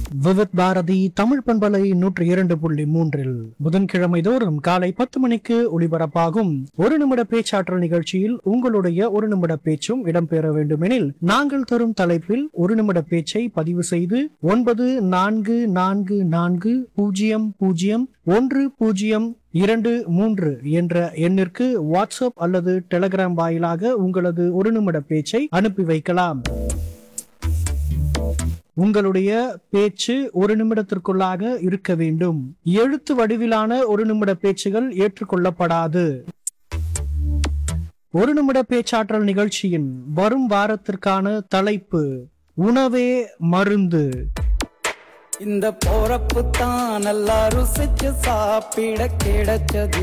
விவித் பாரதி தமிழ் பண்பலை நூற்றி இரண்டு புள்ளி மூன்றில் புதன்கிழமை தோறும் காலை பத்து மணிக்கு ஒளிபரப்பாகும் ஒரு நிமிட பேச்சாற்றல் நிகழ்ச்சியில் உங்களுடைய ஒரு நிமிட பேச்சும் இடம்பெற வேண்டுமெனில் நாங்கள் தரும் தலைப்பில் ஒரு நிமிட பேச்சை பதிவு செய்து ஒன்பது நான்கு நான்கு நான்கு பூஜ்ஜியம் பூஜ்ஜியம் ஒன்று பூஜ்ஜியம் இரண்டு மூன்று என்ற எண்ணிற்கு வாட்ஸ்அப் அல்லது டெலிகிராம் வாயிலாக உங்களது ஒரு நிமிட பேச்சை அனுப்பி வைக்கலாம் உங்களுடைய பேச்சு ஒரு நிமிடத்திற்குள்ளாக இருக்க வேண்டும் எழுத்து வடிவிலான ஒரு நிமிட பேச்சுகள் ஏற்றுக்கொள்ளப்படாது ஒரு நிமிட பேச்சாற்றல் நிகழ்ச்சியின் வரும் வாரத்திற்கான தலைப்பு உணவே மருந்து இந்த போறப்பு தான் நல்லா ருசிச்சு சாப்பிட கிடைச்சது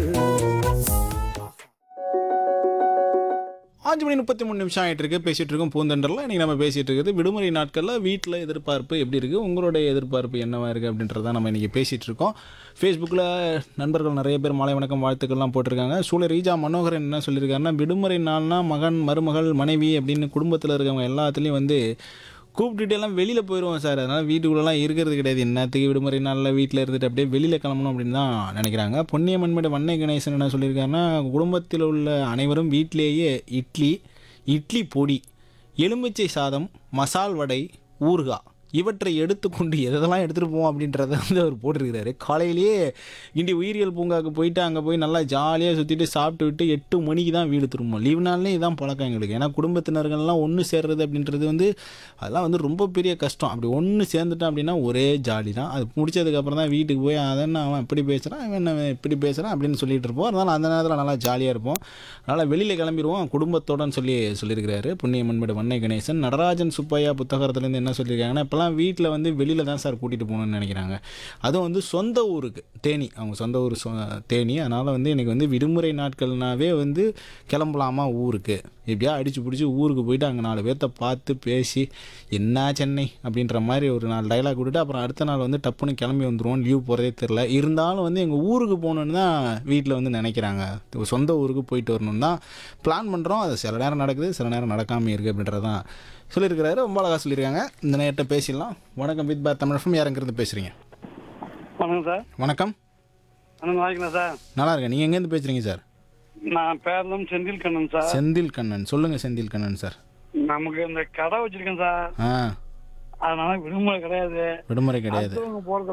அஞ்சு மணி முப்பத்தி மூணு நிமிஷம் ஆகிட்டு இருக்கு பேசிட்டு இருக்கோம் பூந்தண்டரில் இன்றைக்கி நம்ம பேசிட்டு இருக்குது விடுமுறை நாட்களில் வீட்டில் எதிர்பார்ப்பு எப்படி இருக்குது உங்களுடைய எதிர்பார்ப்பு என்னவா இருக்குது அப்படின்றத நம்ம இன்றைக்கி பேசிகிட்டு இருக்கோம் ஃபேஸ்புக்கில் நண்பர்கள் நிறைய பேர் மாலை வணக்கம் வாழ்த்துக்கள்லாம் போட்டிருக்காங்க சூழல் ரீஜா மனோகரன் என்ன சொல்லியிருக்காருன்னா விடுமுறை நாள்னா மகன் மருமகள் மனைவி அப்படின்னு குடும்பத்தில் இருக்கவங்க எல்லாத்துலேயும் வந்து கூப்பிட்டுட்டு எல்லாம் வெளியில் போயிடுவோம் சார் அதனால் வீட்டுக்குள்ளெல்லாம் இருக்கிறது கிடையாது என்னத்துக்கு விடுமுறை நாளில் வீட்டில் இருந்துட்டு அப்படியே வெளியில் கிளம்பணும் அப்படின்னு தான் நினைக்கிறாங்க பொன்னியம்மன்மேடு வன்னை கணேசன் என்ன சொல்லியிருக்காருன்னா குடும்பத்தில் உள்ள அனைவரும் வீட்டிலேயே இட்லி இட்லி பொடி எலுமிச்சை சாதம் மசால் வடை ஊறுகாய் இவற்றை எடுத்துக்கொண்டு எதெல்லாம் எடுத்துகிட்டு போவோம் அப்படின்றத வந்து அவர் போட்டிருக்கிறாரு காலையிலேயே இண்டி உயிரியல் பூங்காவுக்கு போயிட்டு அங்கே போய் நல்லா ஜாலியாக சுற்றிட்டு சாப்பிட்டு விட்டு எட்டு மணிக்கு தான் வீடு திரும்பும் லீவ் நாள்லே இதான் பழக்கம் எங்களுக்கு ஏன்னா குடும்பத்தினர்கள்லாம் ஒன்று சேர்றது அப்படின்றது வந்து அதெல்லாம் வந்து ரொம்ப பெரிய கஷ்டம் அப்படி ஒன்று சேர்ந்துட்டோம் அப்படின்னா ஒரே ஜாலி தான் அது முடிச்சதுக்கப்புறம் தான் வீட்டுக்கு போய் அதென்ன அவன் இப்படி பேசுகிறான் அவன் என்ன இப்படி பேசுகிறான் அப்படின்னு சொல்லிட்டு இருப்போம் அதனால் அந்த நேரத்தில் நல்லா ஜாலியாக இருப்போம் அதனால் வெளியில் கிளம்பிடுவோம் குடும்பத்தோடன்னு சொல்லி சொல்லியிருக்கிறாரு புண்ணியமன்மேடு வன்னை கணேசன் நடராஜன் சுப்பையா புத்தகத்துலேருந்து என்ன சொல்லியிருக்காங்கன்னா இப்போலாம் வீட்டில் வந்து வெளியில் தான் சார் கூட்டிகிட்டு போகணும்னு நினைக்கிறாங்க அதுவும் வந்து சொந்த ஊருக்கு தேனி அவங்க சொந்த ஊர் சொ தேனி அதனால் வந்து எனக்கு வந்து விடுமுறை நாட்கள்னாவே வந்து கிளம்பலாமா ஊருக்கு எப்படியா அடித்து பிடிச்சி ஊருக்கு போயிட்டு அங்கே நாலு பேர்த்த பார்த்து பேசி என்ன சென்னை அப்படின்ற மாதிரி ஒரு நாலு டைலாக் விட்டுட்டு அப்புறம் அடுத்த நாள் வந்து டப்புன்னு கிளம்பி வந்துடுவோம் லீவ் போகிறதே தெரில இருந்தாலும் வந்து எங்கள் ஊருக்கு போகணுன்னு தான் வீட்டில் வந்து நினைக்கிறாங்க சொந்த ஊருக்கு போயிட்டு வரணும்னு தான் பிளான் பண்ணுறோம் அது சில நேரம் நடக்குது சில நேரம் நடக்காமல் இருக்குது அப்படின்றது தான் சொல்லியிருக்கிறாரு ரொம்ப அழகாக சொல்லியிருக்காங்க இந்த நேரத்தை பேசிடலாம் வணக்கம் வித் பாத் தமிழ் யாருங்கிறது பேசுகிறீங்க வணக்கம் சார் வணக்கம் வணக்கம் வாங்கிக்கலாம் சார் நல்லா இருக்கேன் நீங்கள் எங்கேருந்து பேசுகிறீங்க சார் நான் பேரளம் செந்தில் கண்ணன் சார் செந்தில் கண்ணன் சொல்லுங்கள் செந்தில் கண்ணன் சார் நமக்கு இந்த கடை வச்சிருக்கேன் சார் ஆ அதனால விடுமுறை கிடையாது விடுமுறை கிடையாது அடுத்தவங்க போறத